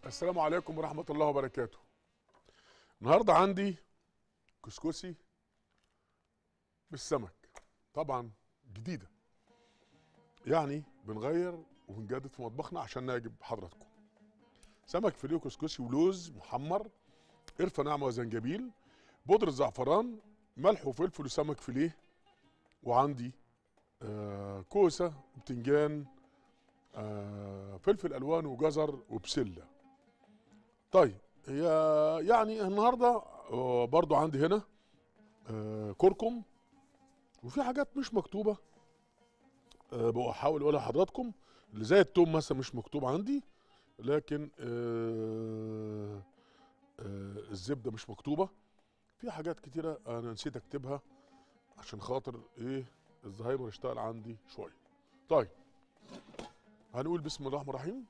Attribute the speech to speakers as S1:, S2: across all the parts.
S1: السلام عليكم ورحمة الله وبركاته النهاردة عندي كسكسي بالسمك طبعا جديدة يعني بنغير وبنجدد في مطبخنا عشان نعجب حضراتكم سمك فيليه كسكسي ولوز محمر قرفة ناعمة وزنجبيل بودرة زعفران ملح وفلفل وسمك فيليه وعندي آه كوسة وبتنجان آه فلفل الوان وجزر وبسله طيب هي يعني النهارده آه برضو عندي هنا آه كركم وفي حاجات مش مكتوبه آه بحاول اقولها لحضراتكم اللي زي التوم مثلا مش مكتوب عندي لكن آه آه الزبده مش مكتوبه في حاجات كتيره انا نسيت اكتبها عشان خاطر ايه الزهايمر اشتغل عندي شويه طيب هنقول بسم الله الرحمن الرحيم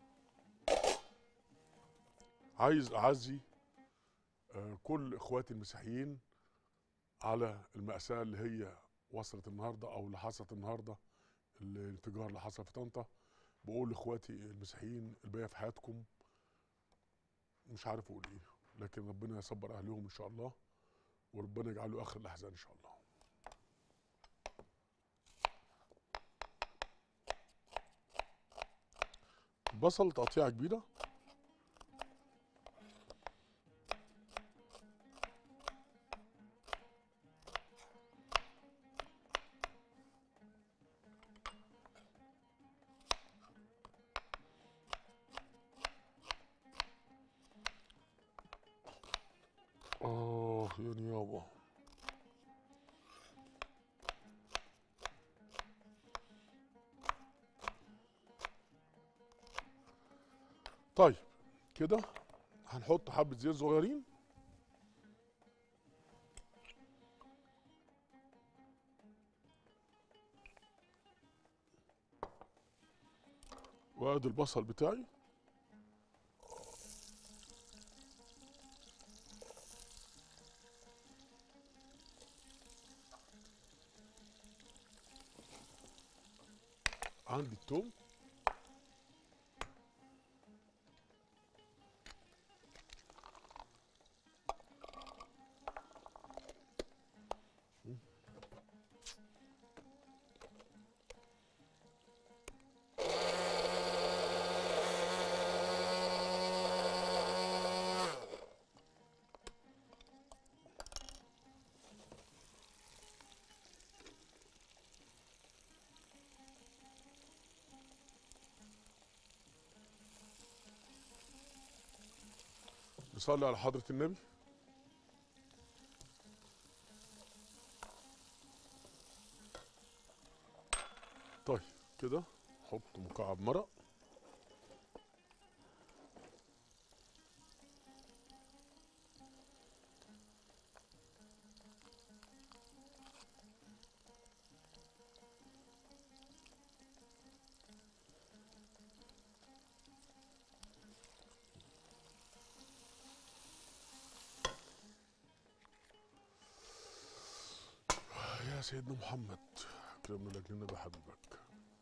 S1: عايز اعزي آه، كل اخواتي المسيحيين على المأساة اللي هي وصلت النهارده او اللي حصلت النهارده الانفجار اللي حصل في طنطا بقول لاخواتي المسيحيين الباقيه في حياتكم مش عارف اقول ايه لكن ربنا يصبر اهلهم ان شاء الله وربنا يجعله اخر الاحزان ان شاء الله بصل تقطيعه كبيره اه يا نيابه طيب كده هنحط حبة زيت صغيرين وادي البصل بتاعي عندي التوم نصلي على حضرة النبي طيب كده حط مكعب مرق يا سيدنا محمد اكرمنا لاجلنا بحبيبك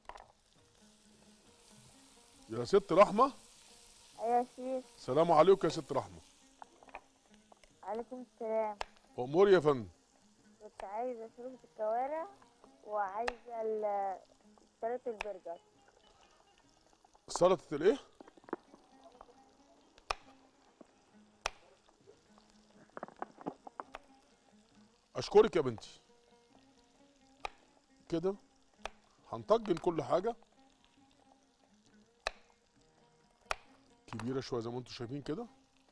S1: يا ست رحمة
S2: يا شيخ
S1: سلام عليكم يا ست رحمة
S2: عليكم السلام
S1: أمور يا فندم
S2: كنت عايزة شوربة الكوارع وعايزة ال- سلطة البرجر
S1: سلطة الايه؟ أشكرك يا بنتي كده هنطجن كل حاجة كبيرة شوية زي ما انتم شايفين كده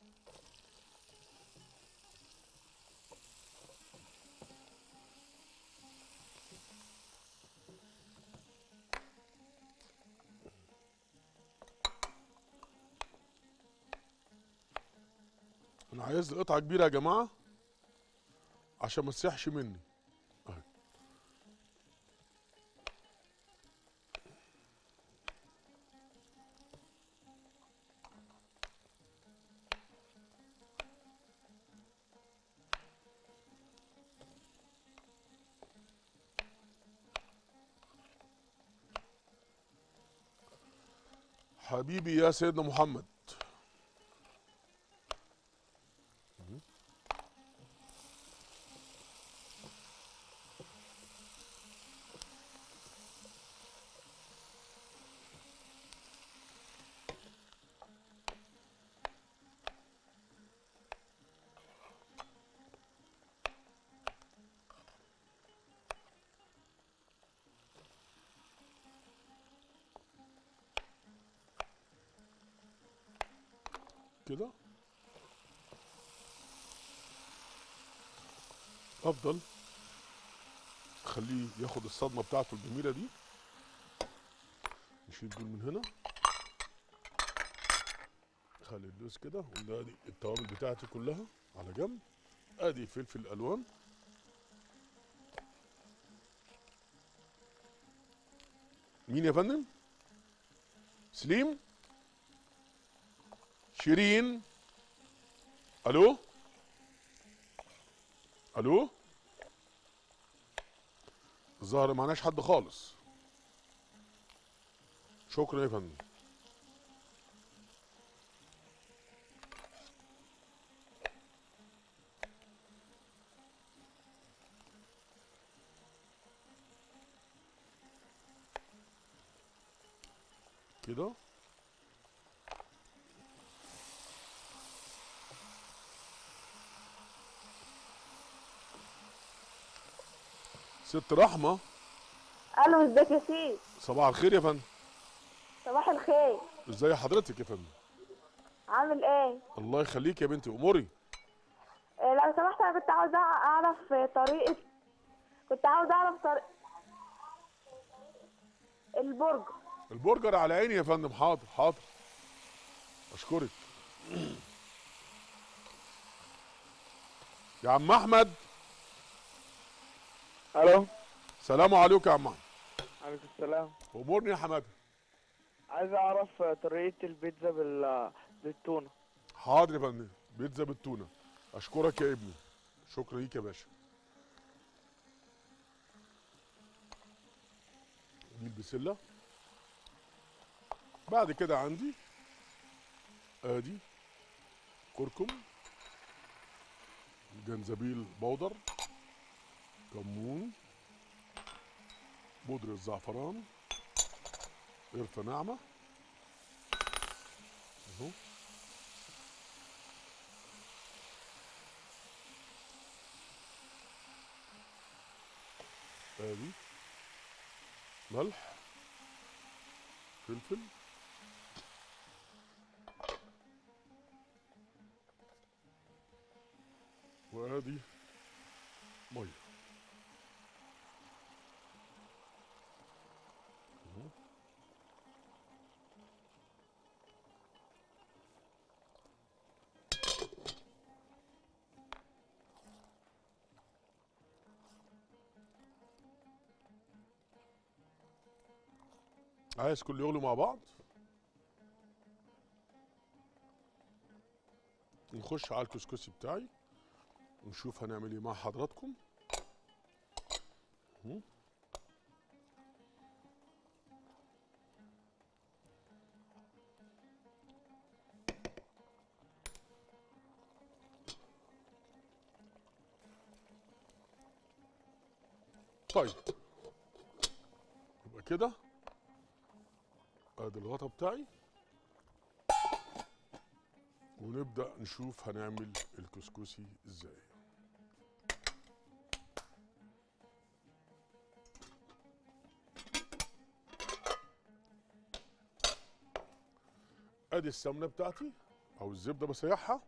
S1: انا عايز قطعة كبيرة يا جماعة عشان ما تسيحش مني اهي حبيبي يا سيدنا محمد كده افضل خليه ياخد الصدمه بتاعته الجميله دي نشيل دول من هنا خلي اللوز كده وده ادي التوابل بتاعتي كلها على جنب ادي فلفل الوان مين يا فندم سليم شيرين الو الو الظاهر معناش حد خالص شكرا يا فندم كده ست رحمة
S2: الو ازيك يا سيف
S1: صباح الخير يا فندم
S2: صباح الخير
S1: ازاي حضرتك يا فندم
S2: عامل ايه
S1: الله يخليك يا بنتي اموري
S2: إيه، لو سمحت انا كنت عاوزه اعرف طريقه كنت عاوزه اعرف طريقه البرجر
S1: البرجر على عيني يا فندم حاضر حاضر اشكرك يا عم احمد
S3: الو
S1: سلام عليكم يا عم احمد
S3: عليكم السلام
S1: امورني يا حماده
S3: عايز اعرف طريقة البيتزا بال بالتونة
S1: حاضر يا فندم بيتزا بالتونه اشكرك يا ابني شكرا ليك يا باشا دي البسله بعد كده عندي ادي كركم جنزبيل بودر كمون بودرة زعفران قرفة ناعمة اهو ادي ملح فلفل وادي ميه أهو. عايز كل يغلوا مع بعض نخش على الكسكسي بتاعي ونشوف هنعمل ايه مع حضراتكم مم. طيب يبقى كده ادي الغطا بتاعي ونبدأ نشوف هنعمل الكسكسي ازاي ادي السمنة بتاعتي او الزبدة بسيحها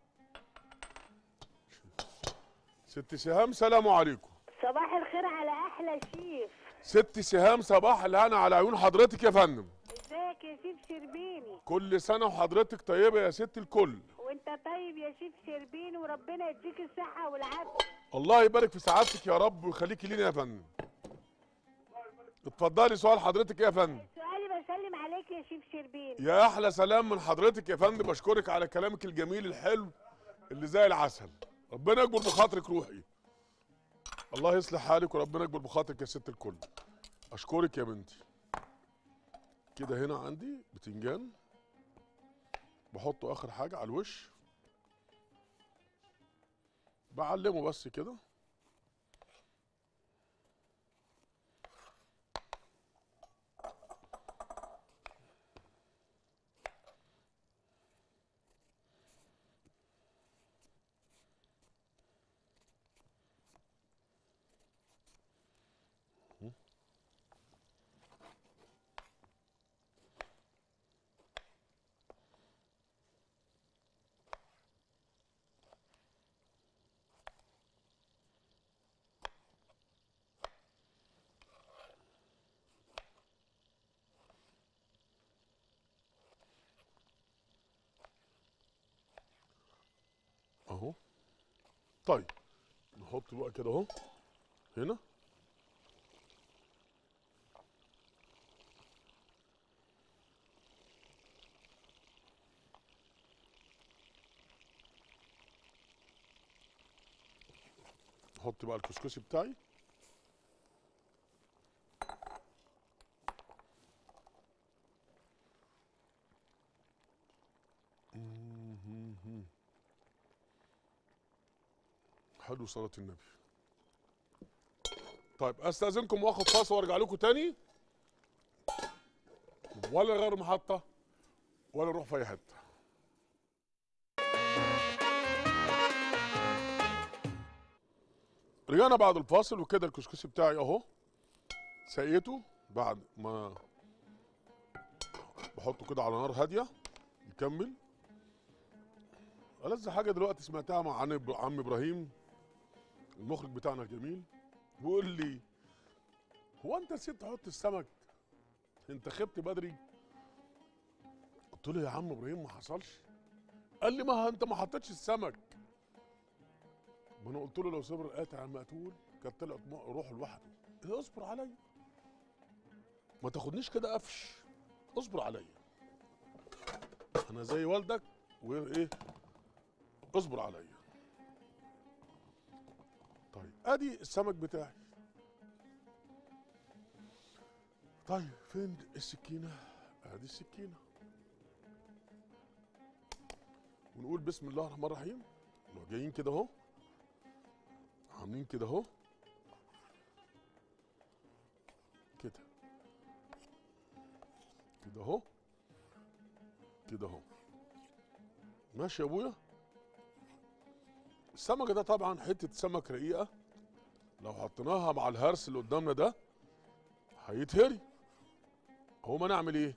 S1: ست سهام سلام عليكم
S4: صباح الخير على احلى شيف
S1: ست سهام صباح الهنا على عيون حضرتك يا فندم
S4: ازيك يا شيف شربيني
S1: كل سنة وحضرتك طيبة يا ست الكل
S4: وانت طيب يا شيف شربيني وربنا يديك الصحه والعافيه
S1: الله يبارك في سعادتك يا رب ويخليكي لينا يا فندم اتفضلي سؤال حضرتك إيه يا فندم
S4: سؤالي بسلم عليك يا شيف شربيني
S1: يا احلى سلام من حضرتك يا فندم بشكرك على كلامك الجميل الحلو اللي زي العسل ربنا يكبر بخاطرك روحي الله يصلح حالك وربنا يكبر بخاطرك يا ست الكل اشكرك يا بنتي كده هنا عندي بتنجان بحطه اخر حاجه على الوش بعلمه بس كده طيب نحط بقى كده اهو هنا نحط بقى الكسكسي بتاعي مهم. حلو صلاة النبي طيب استاذنكم واخد فاصل وارجع لكم تاني ولا غير محطة ولا نروح في اي حتة رجعنا بعد الفاصل وكده الكسكسي بتاعي اهو سقيته بعد ما بحطه كده على نار هاديه يكمل ألذ حاجة دلوقتي سمعتها مع عن إبر- عم إبراهيم المخرج بتاعنا الجميل بيقول لي هو أنت نسيت تحط السمك أنت خبت بدري قلت له يا عم إبراهيم ما حصلش قال لي ما أنت ما حطيتش السمك ما أنا قلت له لو صبر قاتل على المقتول كانت طلعت م- روحه لوحده إيه اصبر عليا ما تاخدنيش كده قفش اصبر عليا انا زي والدك وايه اصبر عليا طيب ادي السمك بتاعي طيب فين السكينه ادي السكينه ونقول بسم الله الرحمن الرحيم نروح جايين كده اهو عاملين كده اهو كده كده اهو كده اهو ماشي يا ابويا السمكه ده طبعا حته سمك رقيقه لو حطيناها مع الهرس اللي قدامنا ده هيتهري هو ما نعمل ايه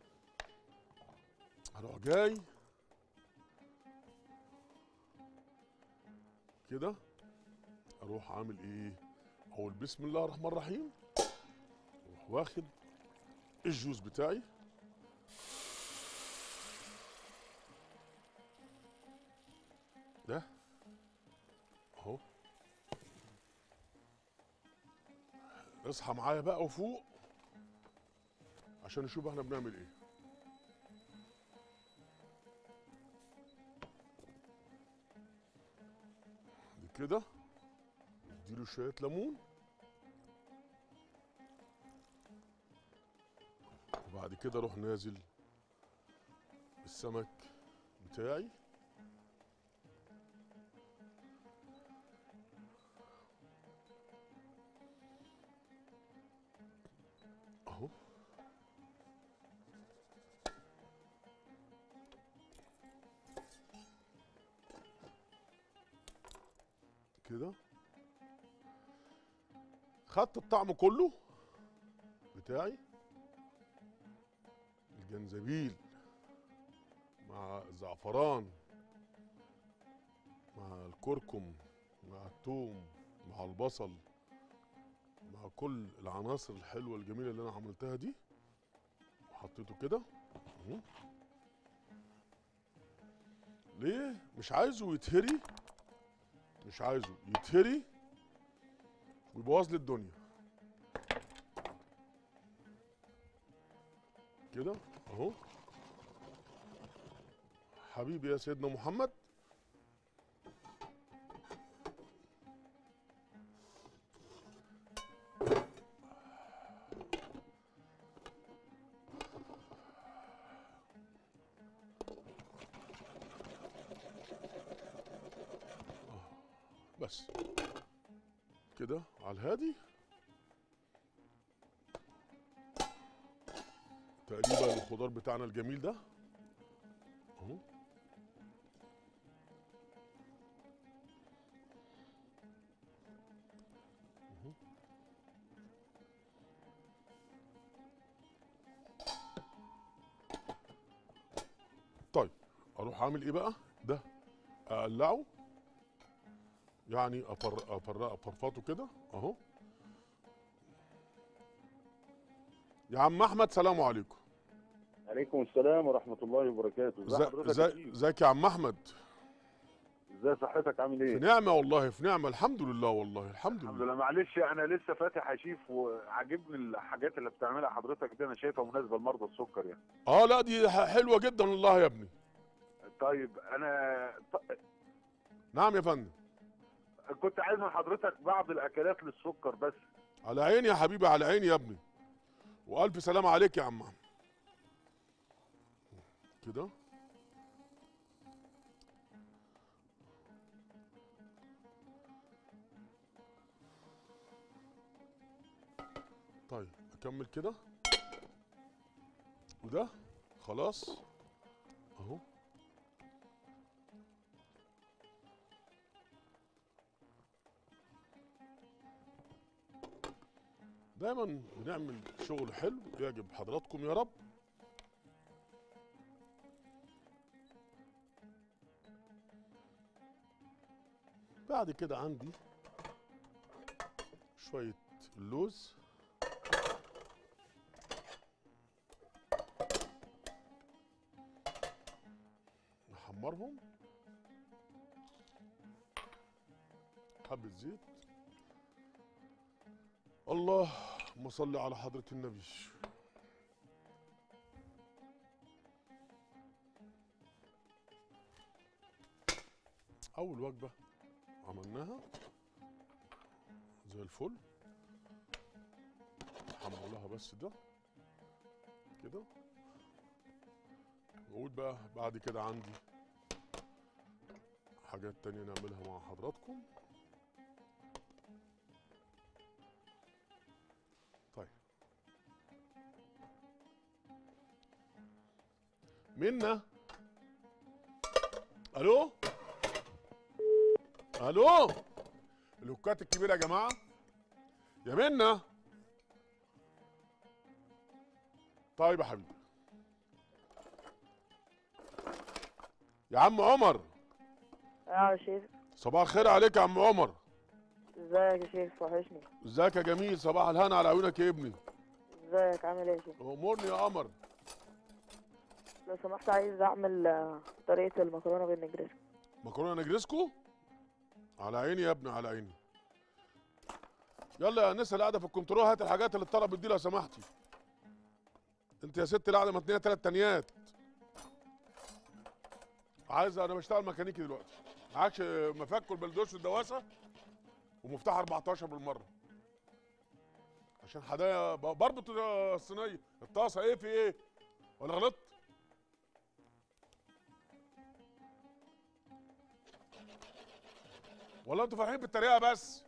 S1: هروح جاي كده اروح عامل ايه اقول بسم الله الرحمن الرحيم اروح واخد الجوز بتاعي ده اهو اصحى معايا بقى وفوق عشان نشوف احنا بنعمل ايه دي كده نديله شويه ليمون وبعد كده اروح نازل بالسمك بتاعي اهو كده خدت الطعم كله بتاعي الجنزبيل مع الزعفران مع الكركم مع الثوم مع البصل مع كل العناصر الحلوه الجميله اللي انا عملتها دي وحطيته كده اهو. ليه مش عايزه يتهري مش عايزه يتهري ويبوظ لي الدنيا كده اهو حبيبي يا سيدنا محمد بس كده على الهادي تقريبا الخضار بتاعنا الجميل ده اهو اهو. طيب اروح اعمل ايه بقى ده اقلعه يعني أفر أفر أفرفطه كده أهو يا عم أحمد سلام عليكم
S5: عليكم السلام ورحمة الله وبركاته ازي
S1: ازي-
S5: حضرتك يا
S1: ازي
S5: شيخ؟
S1: ازيك يا عم أحمد
S5: ازاي صحتك عامل
S1: في
S5: ايه؟
S1: نعمه والله في نعمه الحمد لله والله الحمد
S5: الحمد
S1: لله
S5: لله معلش انا لسه فاتح يا شيف وعاجبني الحاجات اللي بتعملها حضرتك دي انا شايفها مناسبه لمرضى السكر يعني
S1: اه لا دي ح- حلوه جدا والله يا ابني
S5: طيب انا ط-
S1: نعم يا فندم
S5: كنت عايز من حضرتك بعض الاكلات للسكر بس
S1: على عيني يا حبيبي على عيني يا ابني والف سلامه عليك يا عم كده طيب اكمل كده وده خلاص اهو دايما بنعمل شغل حلو يعجب حضراتكم يا رب بعد كده عندي شوية اللوز نحمرهم حبة زيت اللهم صل على حضرة النبي أول وجبة عملناها زي الفل نحمر لها بس ده كده نقول بقى بعد كده عندي حاجات تانية نعملها مع حضراتكم طيب منا الو الو اللوكات الكبيره يا جماعه يا منا طيب يا حبيبي يا عم عمر
S3: اه يا شيف
S1: صباح الخير عليك يا عم عمر
S3: ازيك يا شيف وحشني
S1: ازيك يا جميل صباح الهنا على عيونك يا ابني
S3: ازيك عامل ايه يا شيف
S1: امورني يا قمر
S3: لو سمحت عايز اعمل آه، طريقة المكرونة بالنجريسكو
S1: مكرونه نجرسكو على عيني يا ابني على عيني يلا يا انسه اللي قاعده في الكنترول هات الحاجات اللي اتطلبت دي لو سمحتي انت يا ست اللي قاعده متنيه ثلاث تنيات عايز انا بشتغل ميكانيكي دلوقتي معكش مفك والبلدوش والدواسه ومفتاح 14 بالمره عشان حدايا ب- بربط الصينيه الطاسه ايه في ايه ولا غلطت والله انتوا فرحين بالطريقه بس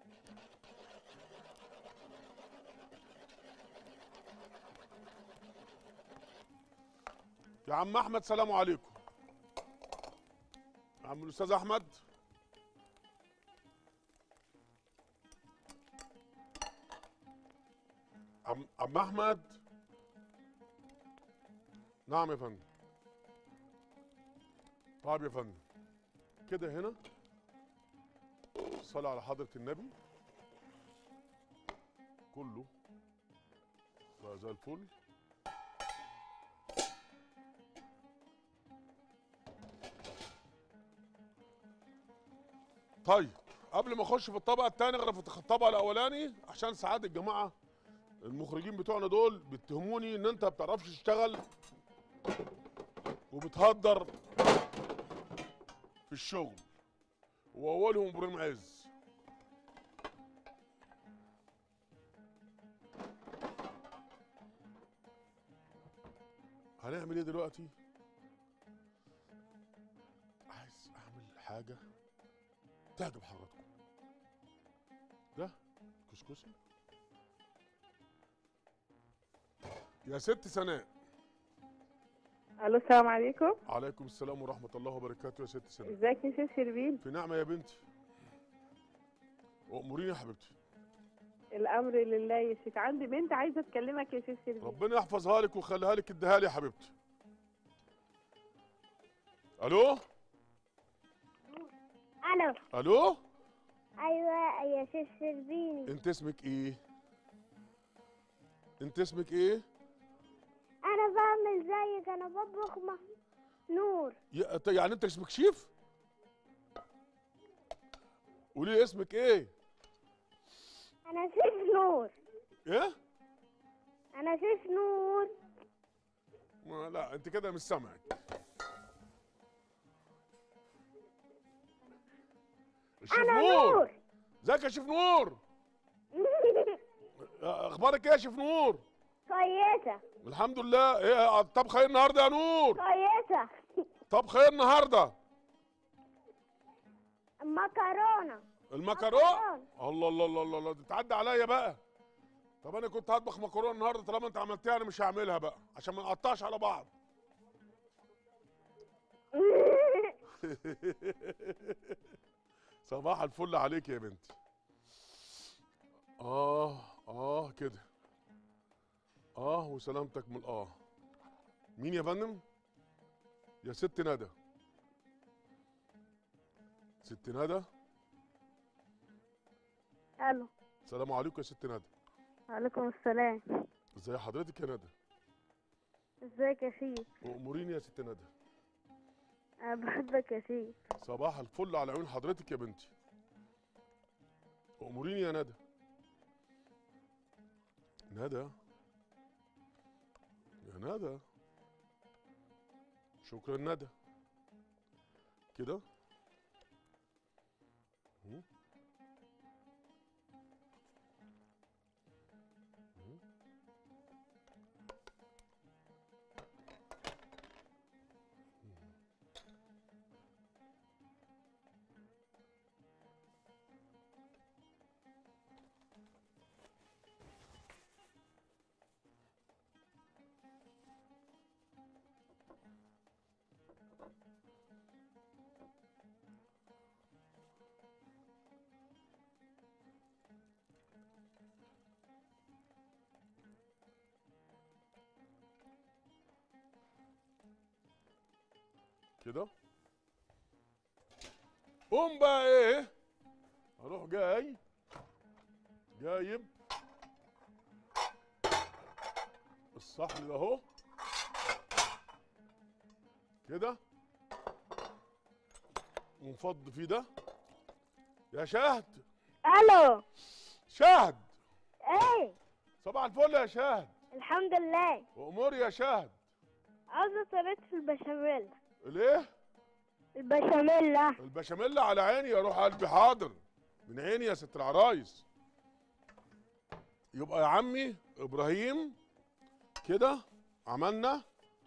S1: يا عم احمد سلام عليكم يا عم الاستاذ احمد عم عم احمد نعم يا فندم طيب يا فندم كده هنا صلى على حضرة النبي كله بقى زي الفل طيب قبل ما اخش في الطبق الثاني غير في الطبق الاولاني عشان ساعات الجماعه المخرجين بتوعنا دول بيتهموني ان انت ما بتعرفش تشتغل وبتهدر في الشغل واولهم ابراهيم عز هنعمل ايه دلوقتي عايز اعمل حاجه تعجب حضراتكم ده كسكسي يا ست سناء
S6: الو السلام عليكم
S1: عليكم السلام ورحمه الله وبركاته يا ست سناء
S6: ازيك يا شيف شربين
S1: في نعمه يا بنتي واموريني يا حبيبتي
S6: الامر لله يا شيف عندي بنت عايزه تكلمك يا شيف شربين
S1: ربنا يحفظها لك ويخليها لك اديها لي يا حبيبتي الو
S7: الو
S1: الو
S7: ايوه يا شيف شربيني
S1: انت اسمك ايه انت اسمك ايه
S7: انا بعمل زيك انا بطبخ مع نور
S1: يا- يعني انت اسمك شيف قولي لي اسمك ايه
S7: انا شيف نور
S1: ايه
S7: انا شيف نور
S1: ما لا انت كده مش سامعك الشيف
S7: انا
S1: نور
S7: نور
S1: ازيك يا شيف نور اخبارك ايه يا شيف نور
S7: كويسة
S1: الحمد لله ايه طبخ ايه النهارده يا نور
S7: كويسة
S1: طبخ ايه النهارده
S7: مكرونة
S1: المكرونه
S7: مكرونة.
S1: الله الله الله الله, الله. تتعدى عليا بقى طب انا كنت هطبخ مكرونه النهارده طالما انت عملتيها انا مش هعملها بقى عشان ما نقطعش على بعض صباح الفل عليك يا بنتي اه اه كده اه وسلامتك من الاه مين يا فندم يا ست ندى ست ندى
S7: الو
S1: السلام عليكم يا ست ندى
S7: وعليكم السلام
S1: ازي حضرتك يا ندى
S7: ازيك يا شيف
S1: واموريني يا ست ندى
S7: انا بحبك يا شيف
S1: صباح الفل على عيون حضرتك يا بنتي اموريني يا ندى ندى يا ندى شكرا ندى كده مم. مم. كده قوم بقى ايه اروح جاي جايب الصحن ده اهو كده ونفض فيه ده يا شهد
S7: الو
S1: شهد
S7: ايه
S1: صباح الفل يا شهد
S7: الحمد لله
S1: وامور يا شهد
S7: عاوزة طريقة البشاميل
S1: الايه
S7: البشاميل
S1: البشاميل على عيني يا روح قلبي حاضر من عيني يا ست العرايس يبقى يا عمي ابراهيم كده عملنا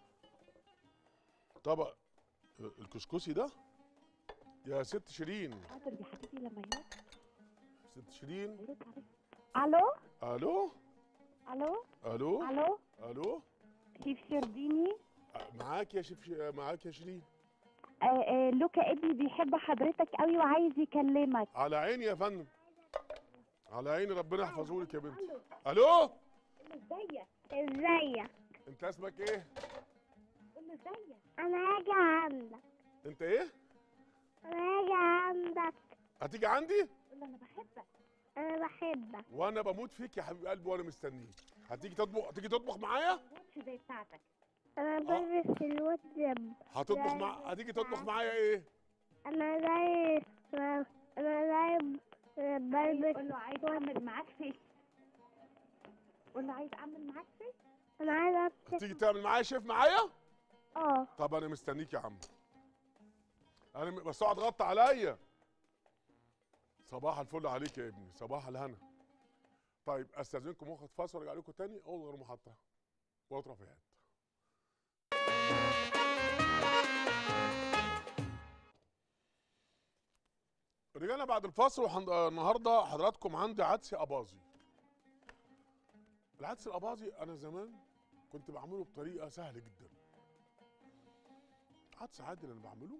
S1: طبق الكسكسي ده يا ست شيرين
S4: حاضر يا حبيبي لما يروح
S1: ست شيرين
S4: يرد عليك الو
S1: الو
S4: الو
S1: الو
S4: الو
S1: الو
S4: شيف شربيني
S1: معاك يا شيف معاك يا شيرين
S4: آه آه لوكا ابني بيحب حضرتك قوي وعايز يكلمك
S1: على عيني يا فندم على عيني ربنا يحفظه لك يا بنتي الو
S4: ازيك
S7: ازيك
S1: انت اسمك ايه
S4: قول له ازيك
S7: انا هاجي عندك
S1: انت ايه
S7: انا هاجي عندك
S1: هتيجي عندي
S4: قول له انا بحبك
S7: انا بحبك
S1: وانا بموت فيك يا حبيب قلبي وانا مستنيك هتيجي تطبخ هتيجي تطبخ معايا
S4: مش زي بتاعتك
S7: انا بلبس الواتساب
S1: هتطبخ مع هتيجي تطبخ معايا ايه
S7: انا زي انا زي بلبس
S4: قول له عايز اعمل معاك فيس قول له عايز اعمل معاك فيس
S7: انا عايزه
S1: هتيجي تعمل معايا شيف معايا
S7: اه
S1: طب انا مستنيك يا عم انا م- بس اقعد غطى عليا صباح الفل عليك يا ابني صباح الهنا طيب استاذنكم واخد فاصل وارجع لكم تاني اول غير محطه واطرافيات رجعنا بعد الفاصل والنهارده حضراتكم عندي عدس اباظي العدس الاباظي انا زمان كنت بعمله بطريقه سهله جدا عدس عادي اللي انا بعمله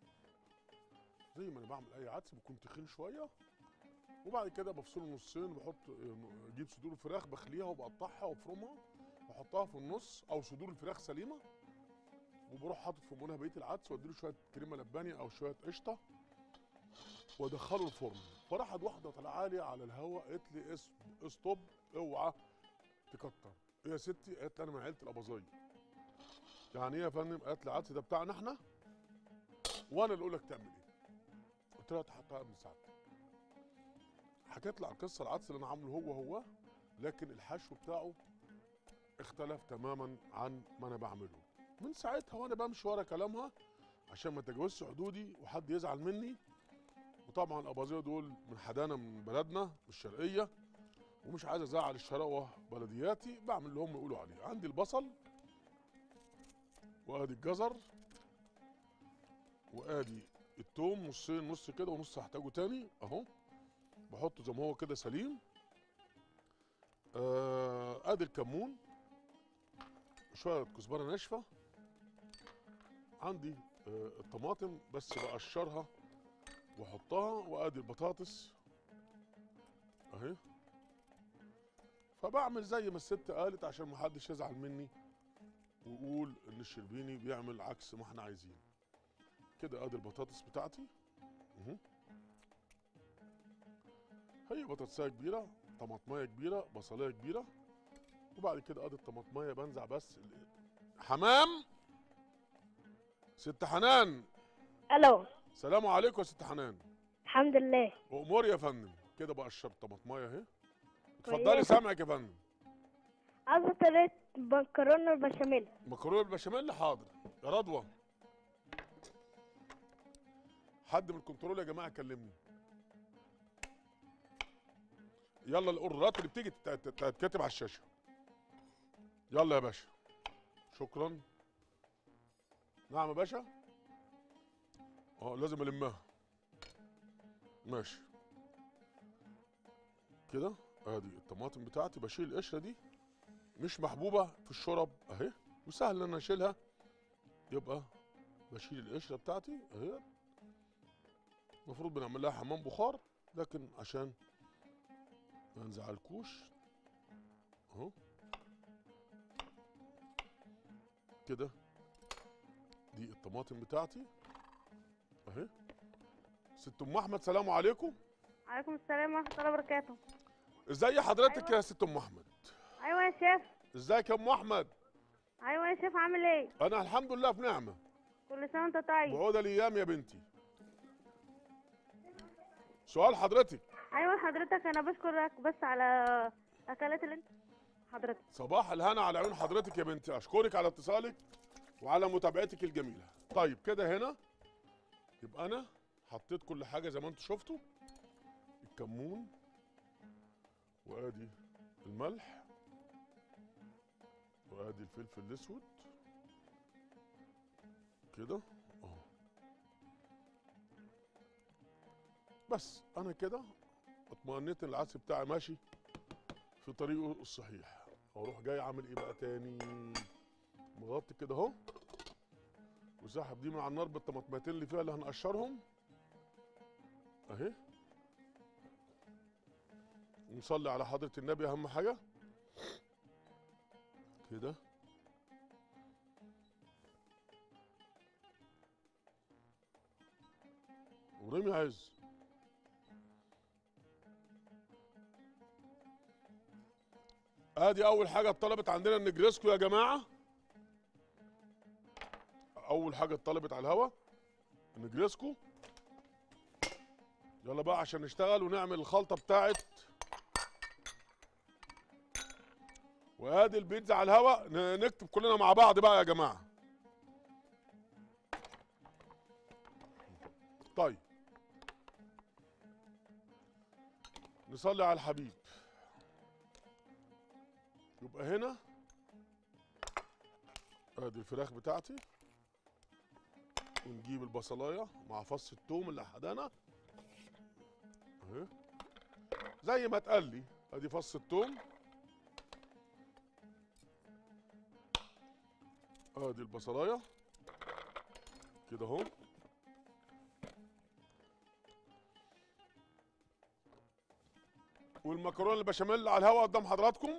S1: زي ما انا بعمل اي عدس بيكون تخين شويه وبعد كده بفصله نصين بحط اجيب صدور الفراخ بخليها وبقطعها وافرمها واحطها في النص او صدور الفراخ سليمه وبروح حاطط في منها بقيه العدس واديله شويه كريمه لباني او شويه قشطه وادخله الفرن فراحت واحده طالعه لي على الهواء قالت لي اس استوب اوعى تكتر ايه يا ستي قالت لي انا من عيله الاباظيه يعني ايه يا فندم قالت لي العدس ده بتاعنا احنا وانا اللي اقول لك تعمل ايه قلت لها تحطها من ساعتك حكيت لك قصه العدس اللي انا عامله هو هو لكن الحشو بتاعه اختلف تماما عن ما انا بعمله من ساعتها وانا بمشي ورا كلامها عشان ما تجاوزش حدودي وحد يزعل مني وطبعا الاباظيه دول من حدانا من بلدنا من الشرقيه ومش عايز ازعل الشراوه بلدياتي بعمل اللي هم يقولوا عليه عندي البصل وادي الجزر وادي التوم نصين نص كده ونص هحتاجه تاني اهو بحطه زي ما هو كده سليم آه ادي الكمون شويه كزبره ناشفه عندي آه الطماطم بس بقشرها واحطها وادي البطاطس اهي فبعمل زي ما الست قالت عشان محدش يزعل مني ويقول ان الشربيني بيعمل عكس ما احنا عايزين كده ادي البطاطس بتاعتي اهو هي بطاطسايه كبيره طماطمايه كبيره بصلايه كبيره وبعد كده ادي الطماطمايه بنزع بس ال- حمام ست حنان
S7: الو
S1: سلام عليكم يا ست حنان
S7: الحمد لله
S1: امور يا فندم كده بقشر طماطمايه اهي اتفضلي
S7: كويسة.
S1: سامعك يا فندم
S7: عايزة طريقة مكرونة البشاميل
S1: مكرونه بالبشاميل حاضر يا رضوى حد من الكنترول يا جماعه كلمني يلا الاوردرات اللي بتيجي تت- تت- تتكتب على الشاشه يلا يا باشا شكرا نعم يا باشا اه لازم المها ماشي كده ادي الطماطم بتاعتي بشيل القشره دي مش محبوبه في الشرب اهي وسهل ان انا اشيلها يبقى بشيل القشره بتاعتي اهي المفروض بنعمل لها حمام بخار لكن عشان ما نزعلكوش اهو كده دي الطماطم بتاعتي اهي ست ام احمد سلام عليكم
S6: عليكم السلام ورحمة الله وبركاته
S1: ازاي حضرتك يا ست ام احمد
S6: أيوة يا شيف
S1: ازيك يا ام احمد
S6: أيوة يا شيف عامل إيه؟
S1: انا الحمد لله في نعمه
S6: كل سنة وأنت طيب
S1: بعود الايام يا بنتي سؤال حضرتك
S6: أيوة حضرتك أنا بشكرك بس على الأكلات اللي أنت حضرتك
S1: صباح الهنا على عيون حضرتك يا بنتي اشكرك على اتصالك وعلى متابعتك الجميله طيب كده هنا يبقى انا حطيت كل حاجه زي ما انتم شفتوا الكمون وادي الملح وادي الفلفل الاسود كده اهو بس انا كده اطمئنيت ان العدس بتاعي ماشي في طريقه الصحيح اروح جاي عامل ايه بقى تاني مغطي كده اهو وسحب دي من على النار بالطماطمتين اللي فيها اللي هنقشرهم اهي ونصلي على حضرة النبي اهم حاجة كده ورمي عز ادي اول حاجه اتطلبت عندنا النجريسكو يا جماعه اول حاجه اتطلبت على الهوا النجريسكو يلا بقى عشان نشتغل ونعمل الخلطه بتاعت وادي البيتزا على الهوا ن- نكتب كلنا مع بعض بقى يا جماعه طيب نصلي على الحبيب يبقى هنا ادي الفراخ بتاعتي ونجيب البصلايه مع فص الثوم اللي حدانا اهي زي ما اتقال لي ادي فص الثوم ادي البصلايه كده اهو والمكرونه البشاميل على الهواء قدام حضراتكم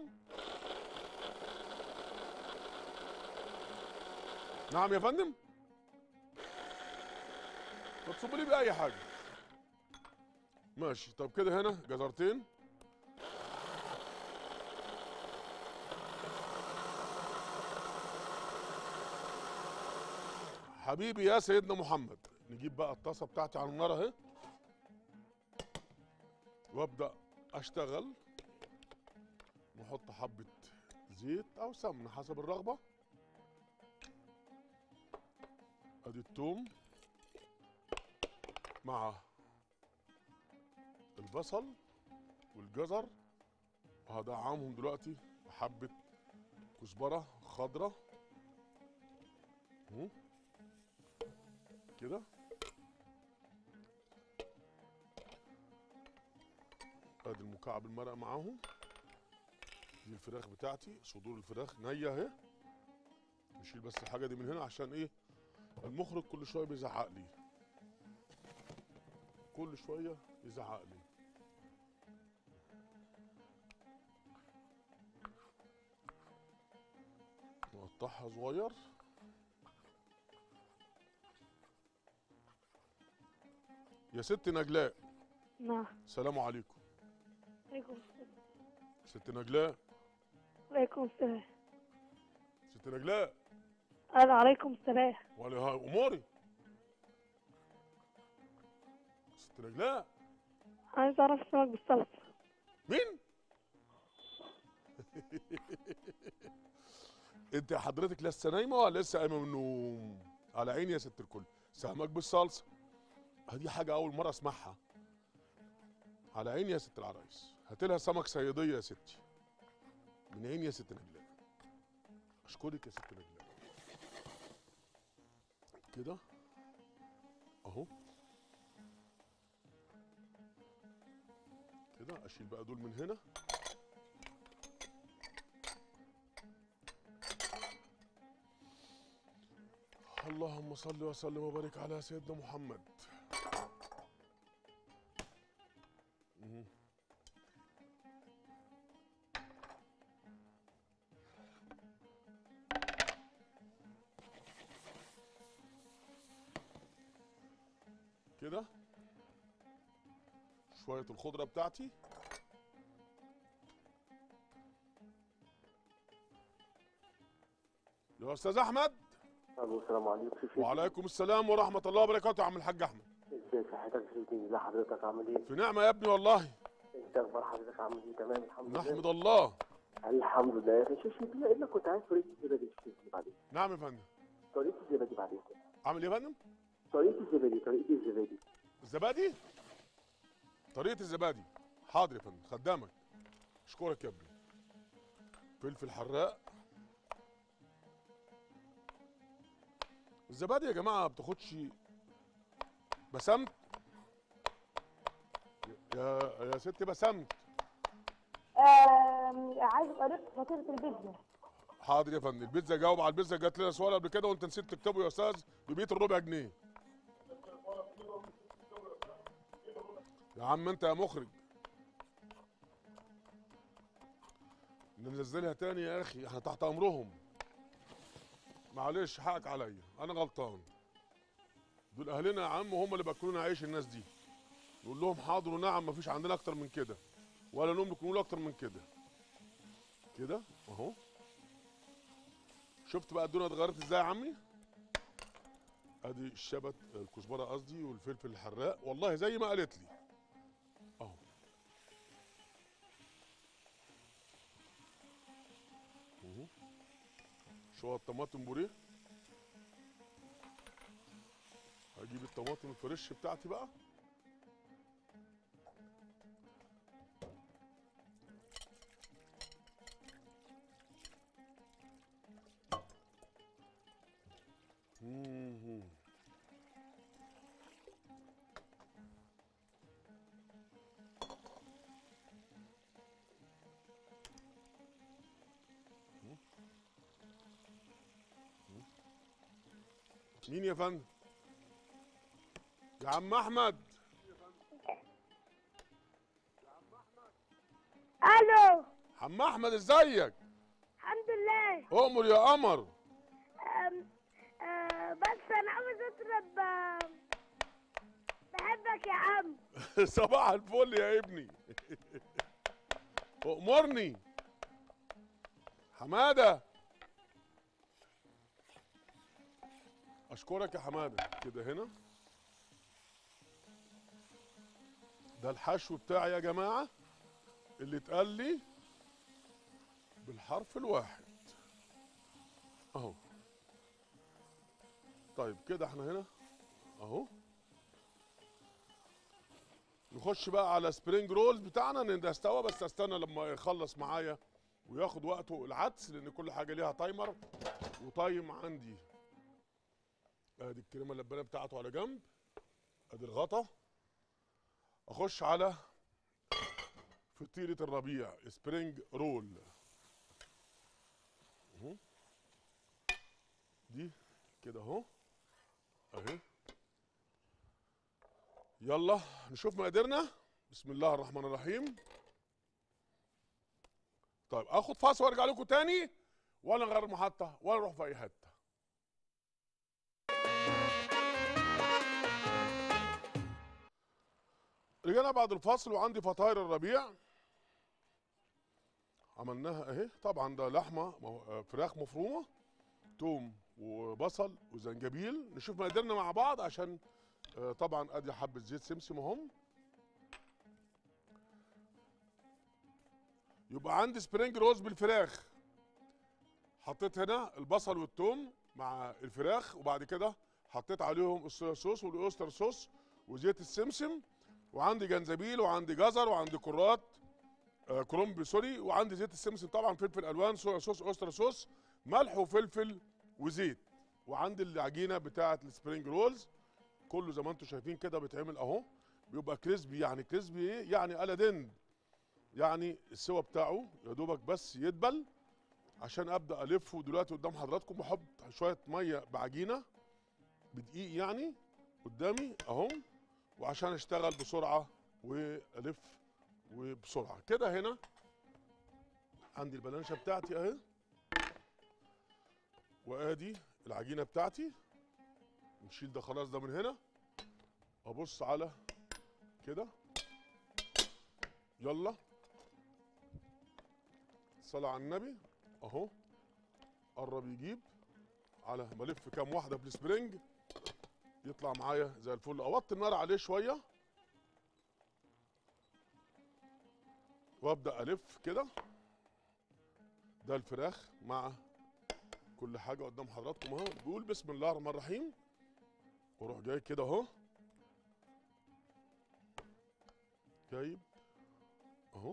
S1: نعم يا فندم طب تصب لي باي حاجه ماشي طب كده هنا جزرتين حبيبي يا سيدنا محمد نجيب بقى الطاسه بتاعتي على النار اهي وابدا اشتغل نحط حبه زيت او سمنه حسب الرغبه ادي التوم مع البصل والجزر وهدعمهم دلوقتي بحبه كزبره خضراء مم. كده ادي المكعب المرق معاهم دي الفراخ بتاعتي صدور الفراخ نيه اهي نشيل بس الحاجه دي من هنا عشان ايه المخرج كل شويه بيزعق لي كل شويه يزعق لي نقطعها صغير يا ست نجلاء
S7: نعم
S1: سلام عليكم
S7: عليكم السلام
S1: ست نجلاء
S7: عليكم السلام
S1: ست نجلاء
S7: قال عليكم السلام
S1: ولا ها اموري ست نجلاء
S7: عايز اعرف السمك بالصلصه
S1: مين انت حضرتك لسه نايمه ولا لسه قايمه من النوم على عيني يا ست الكل سمك بالصلصه دي حاجه اول مره اسمعها على عيني يا ست العرايس هات لها سمك صياديه يا ستي من عيني يا ست نجلاء اشكرك يا ست نجلاء كده اهو كده اشيل بقى دول من هنا اللهم صل وسلم وبارك على سيدنا محمد مم. كده شوية الخضرة بتاعتي يا أستاذ أحمد
S8: الو السلام عليكم شيخ
S1: وعليكم السلام ورحمة الله وبركاته يا عم الحاج أحمد
S8: ازاي صحتك يا سيدي ازي حضرتك عامل ايه؟
S1: في نعمة يا ابني والله
S8: انت اخبار حضرتك عامل ايه تمام الحمد لله
S1: نحمد الله
S8: الحمد لله يا اخي شيخ بما انك كنت عايز طريقه الزبادي يا شيخ بعدين
S1: نعم يا فندم
S8: طريقه الزبادي بعدين كده
S1: عامل ايه يا فندم؟
S8: طريقه الزبادي طريقه الزبادي
S1: الزبادي طريقة الزبادي حاضر يا فندم خدامك اشكرك يا ابني فلفل حراق الزبادي يا جماعة ما بتاخدش بسمت يا يا ست بسمت
S2: عايز طريقة فطيرة البيتزا
S1: حاضر يا فندم البيتزا جاوب على البيتزا جات لنا سؤال قبل كده وانت نسيت تكتبه يا استاذ بمية الربع جنيه يا عم انت يا مخرج ننزلها تاني يا اخي احنا تحت امرهم معلش حقك عليا انا غلطان دول اهلنا يا عم وهم اللي باكلونا عيش الناس دي نقول لهم حاضر ونعم مفيش عندنا اكتر من كده ولا نملك نقول اكتر من كده كده اهو شفت بقى الدنيا اتغيرت ازاي يا عمي ادي الشبت الكزبره قصدي والفلفل الحراق والله زي ما قالت لي اهو اهو شويه طماطم بوريه هجيب الطماطم الفريش بتاعتي بقى مم. مين يا فندم؟ يا عم احمد
S7: الو
S1: عم احمد ازيك؟
S7: الحمد لله
S1: اؤمر يا قمر
S7: أم آه بس انا عاوز اطلب آه، بحبك يا عم
S1: صباح الفل يا ابني أؤمرني حمادة أشكرك يا حمادة كده هنا ده الحشو بتاعي يا جماعة اللي اتقال لي بالحرف الواحد اهو طيب كده احنا هنا اهو نخش بقى على سبرينج رولز بتاعنا ان ده استوى بس استنى لما يخلص معايا وياخد وقته العدس لان كل حاجه ليها تايمر وتايم عندي ادي الكريمه اللبانه بتاعته على جنب ادي الغطا اخش على فطيره الربيع سبرينج رول اهو دي كده اهو اهي يلا نشوف مقاديرنا بسم الله الرحمن الرحيم طيب اخد فاصل وارجع لكم تاني ولا نغير محطه ولا نروح في اي حته رجعنا بعد الفاصل وعندي فطاير الربيع عملناها اهي طبعا ده لحمه مو- آه، فراخ مفرومه توم وبصل وزنجبيل نشوف مقاديرنا مع بعض عشان آه، طبعا ادي حبه زيت سمسم اهم يبقى عندي سبرينج روز بالفراخ حطيت هنا البصل والثوم مع الفراخ وبعد كده حطيت عليهم الصويا صوص والاوستر صوص وزيت السمسم وعندي جنزبيل وعندي جزر وعندي كرات آه كرنب سوري وعندي زيت السمسم طبعا فلفل الوان صويا صوص اوستر صوص ملح وفلفل وزيت وعندي العجينه بتاعه السبرينج رولز كله زي ما انتم شايفين كده بيتعمل اهو بيبقى كريسبي يعني كريسبي ايه يعني على دند يعني السوا بتاعه يا دوبك بس يدبل عشان ابدا الفه دلوقتي قدام حضراتكم بحط شويه ميه بعجينه بدقيق يعني قدامي اهو وعشان اشتغل بسرعه والف وبسرعه كده هنا عندي البلانشه بتاعتي اهي وادي العجينه بتاعتي نشيل ده خلاص ده من هنا ابص على كده يلا صلاة على النبي اهو قرب يجيب على ما الف كام واحده في السبرينج يطلع معايا زي الفل اوطي النار عليه شويه وابدا الف كده ده الفراخ مع كل حاجه قدام حضراتكم اهو بيقول بسم الله الرحمن الرحيم واروح جاي كده اهو جايب اهو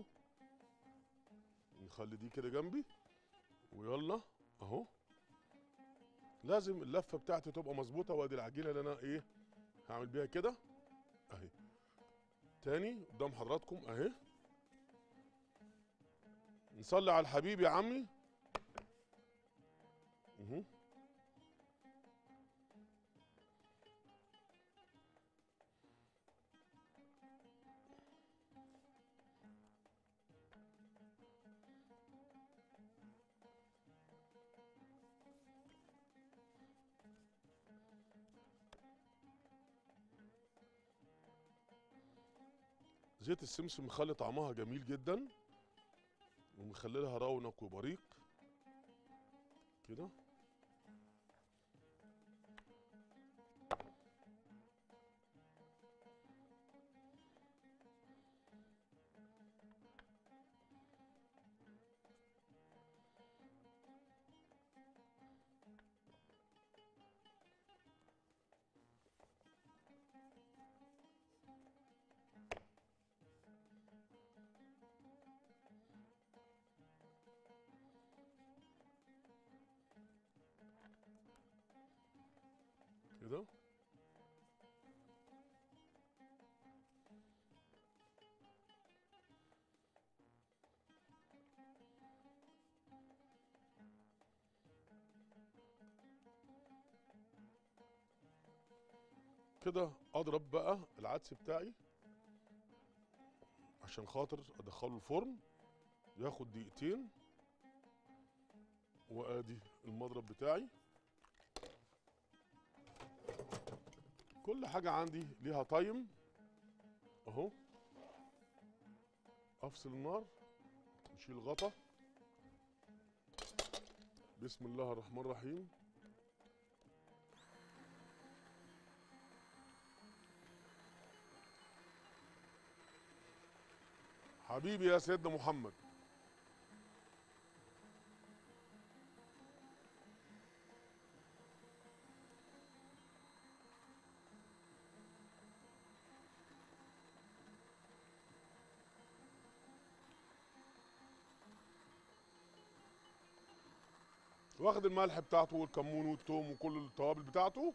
S1: نخلي دي كده جنبي ويلا اهو لازم اللفه بتاعتي تبقى مظبوطه وادي العجينه اللي انا ايه هعمل بيها كده اهي تاني قدام حضراتكم اهي نصلي على الحبيب يا عمي اهو زيت السمسم مخلي طعمها جميل جدا ومخلي لها رونق وبريق كده كده كده اضرب بقى العدس بتاعي عشان خاطر ادخله الفرن ياخد دقيقتين وادي المضرب بتاعي كل حاجة عندي ليها تايم اهو افصل النار نشيل الغطا بسم الله الرحمن الرحيم حبيبي يا سيدنا محمد واخد الملح بتاعته والكمون والثوم وكل التوابل بتاعته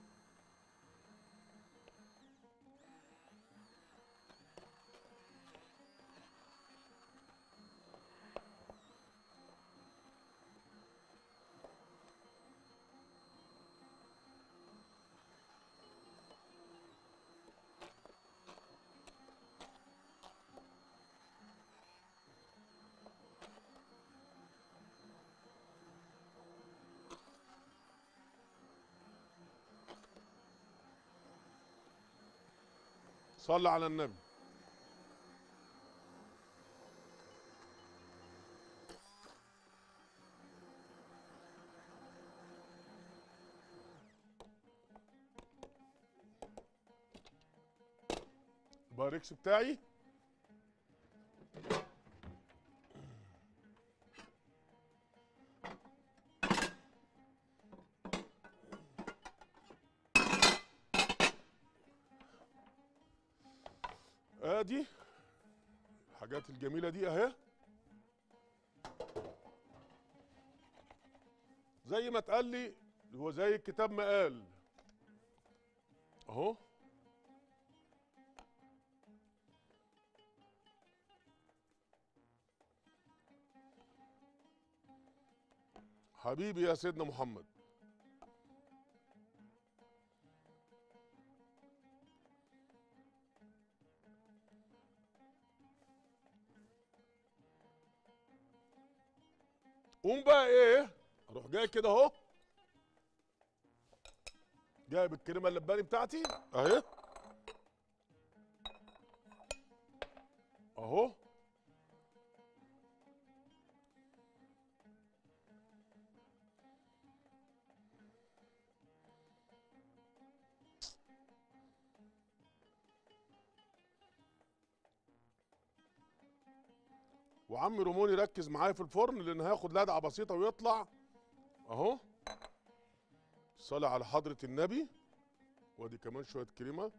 S1: صلى على النبي البايركس بتاعي ادي الحاجات الجميله دي اهي زي ما اتقال لي هو زي الكتاب ما قال اهو حبيبي يا سيدنا محمد قوم بقى ايه اروح جاي كده اهو جايب الكريمه اللباني بتاعتي اهي اهو وعم روموني ركز معايا في الفرن لان هياخد لدعه بسيطه ويطلع اهو صلي على حضره النبي وادي كمان شويه كريمه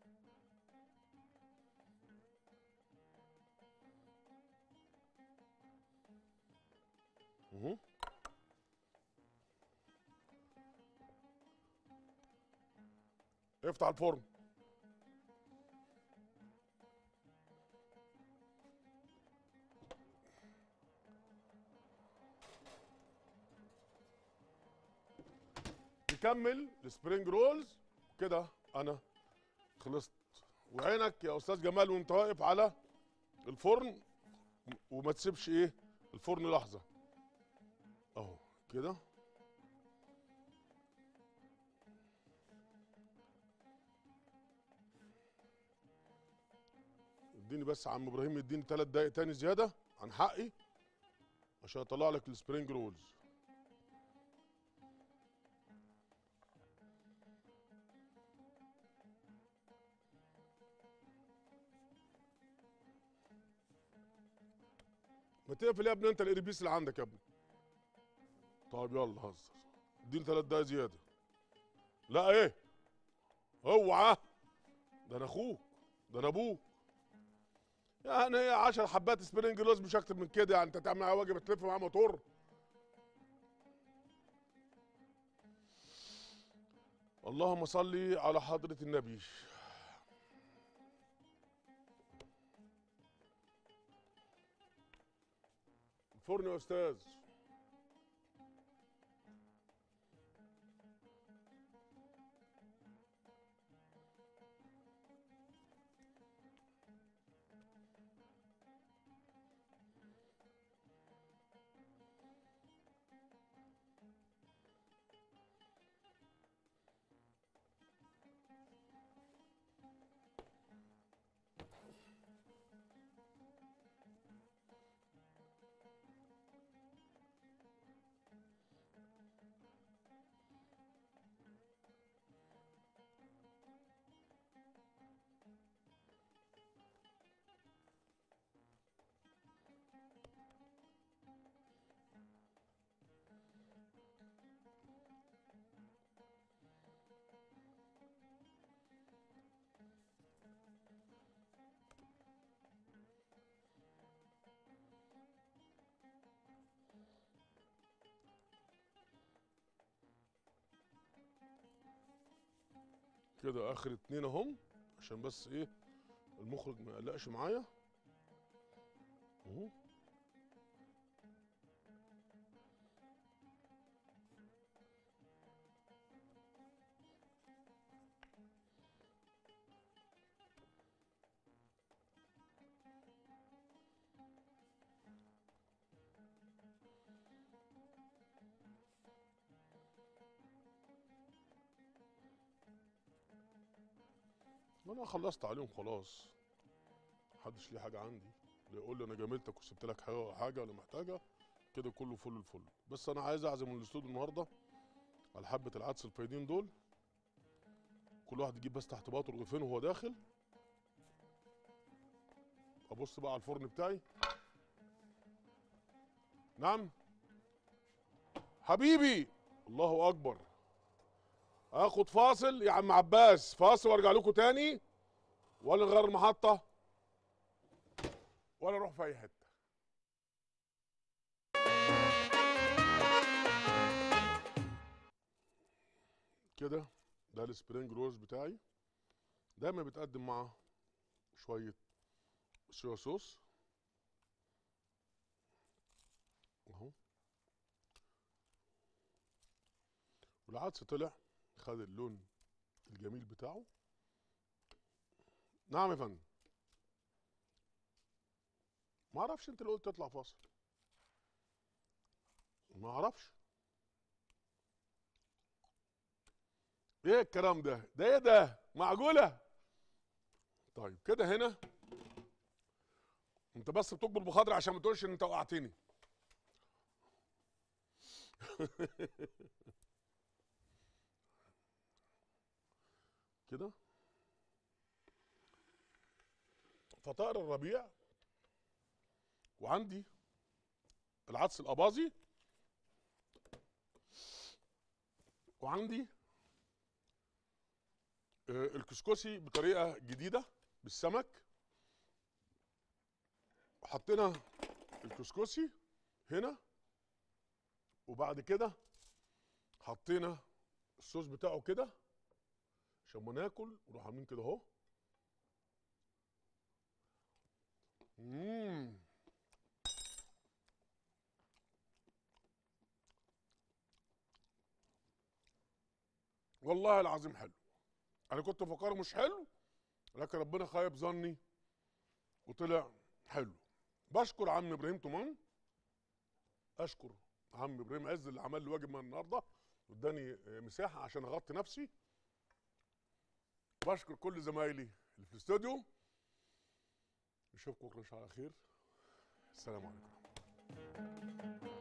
S1: اهو افتح الفرن نكمل السبرينج رولز كده انا خلصت وعينك يا استاذ جمال وانت واقف على الفرن وما تسيبش ايه الفرن لحظه اهو كده اديني بس عم ابراهيم يديني ثلاث دقايق تاني زياده عن حقي عشان اطلع لك السبرينج رولز ما تقفل يا ابني انت الاربيس اللي عندك يا ابني طيب يلا هزر اديني ثلاث دقايق زياده لا ايه اوعى ده انا اخوك ده انا ابوك يعني هي 10 حبات سبرينج لوز مش اكتر من كده يعني انت تعمل معاه واجب تلف معاه موتور اللهم صل على حضرة النبي الفرن يا استاذ كده اخر اتنين اهم عشان بس ايه المخرج ما يقلقش معايا اهو انا خلصت عليهم خلاص محدش ليه حاجه عندي اللي يقول لي انا جاملتك وسبت لك حاجه حاجة ولا محتاجه كده كله فل الفل بس انا عايز اعزم من الاستوديو النهارده على حبه العدس الفايدين دول كل واحد يجيب بس تحت باطه رغيفين وهو داخل ابص بقى على الفرن بتاعي نعم حبيبي الله اكبر اخد فاصل يا عم عباس فاصل وارجع لكم تاني ولا نغير المحطه ولا نروح في اي حته كده ده السبرينج رولز بتاعي دايما بيتقدم مع شويه صويا صوص اهو والعدس طلع خد اللون الجميل بتاعه نعم يا فندم ما اعرفش انت اللي قلت تطلع فاصل ما اعرفش ايه الكلام ده ده ايه ده معقوله طيب كده هنا انت بس بتكبر بخاطري عشان ما تقولش ان انت وقعتني كده فطائر الربيع وعندي العدس الاباظي وعندي آه، الكسكسي بطريقه جديده بالسمك حطينا الكسكسي هنا وبعد كده حطينا الصوص بتاعه كده عشان ما ناكل نروح عاملين كده اهو مم. والله العظيم حلو انا كنت مفكره مش حلو لكن ربنا خيب ظني وطلع حلو بشكر عم ابراهيم طمان اشكر عم ابراهيم عز اللي عمل لي واجب من النهارده واداني آه، مساحه عشان اغطي نفسي بشكر كل زمايلي اللي في الاستوديو نشوفكم بكره ان شاء الله على خير السلام عليكم